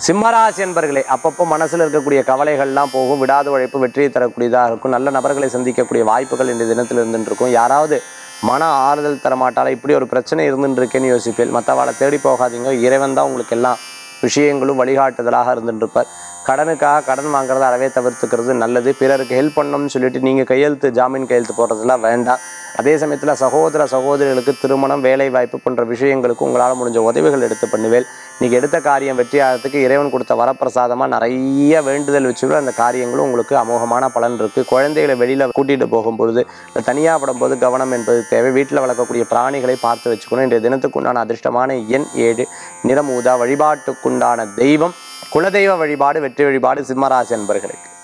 சிம்மராசி என்பர்களே அப்பப்போ மனசில் இருக்கக்கூடிய கவலைகள்லாம் போகும் விடாத உழைப்பு வெற்றியை தரக்கூடியதாக இருக்கும் நல்ல நபர்களை சந்திக்கக்கூடிய வாய்ப்புகள் இந்த தினத்தில் இருந்துட்டு இருக்கும் யாராவது மன ஆறுதல் தரமாட்டால இப்படி ஒரு பிரச்சனை இருந்துட்டு இருக்கேன்னு யோசிப்பேன் மற்றவாளை தேடி போகாதீங்க இறைவன் தான் உங்களுக்கு எல்லாம் விஷயங்களும் வழிகாட்டுதலாக இருந்துட்டு இருப்பார் கடனுக்காக கடன் வாங்குறத அறவே தவிர்த்துக்கிறது நல்லது பிறருக்கு ஹெல்ப் பண்ணணும்னு சொல்லிட்டு நீங்கள் கையெழுத்து ஜாமீன் கையெழுத்து போடுறதெல்லாம் வேண்டாம் அதே சமயத்தில் சகோதர சகோதரிகளுக்கு திருமணம் வேலை வாய்ப்பு போன்ற விஷயங்களுக்கு உங்களால் முடிஞ்ச உதவிகள் எடுத்து பண்ணுவேன் நீங்கள் எடுத்த காரியம் வெற்றியாகிறதுக்கு இறைவன் கொடுத்த வரப்பிரசாதமாக நிறைய வேண்டுதல் வச்சு அந்த காரியங்களும் உங்களுக்கு அமோகமான பலன் இருக்குது குழந்தைகளை வெளியில் கூட்டிகிட்டு போகும்பொழுது இல்லை தனியாக படும்போது கவனம் என்பது தேவை வீட்டில் வளர்க்கக்கூடிய பிராணிகளை பார்த்து வச்சுக்கணும் இன்றைய தினத்துக்குண்டான அதிர்ஷ்டமான எண் ஏழு நிறம் ஊதா வழிபாட்டுக்குண்டான தெய்வம் குலதெய்வ வழிபாடு வெற்றி வழிபாடு சிம்மராசி என்பர்களுக்கு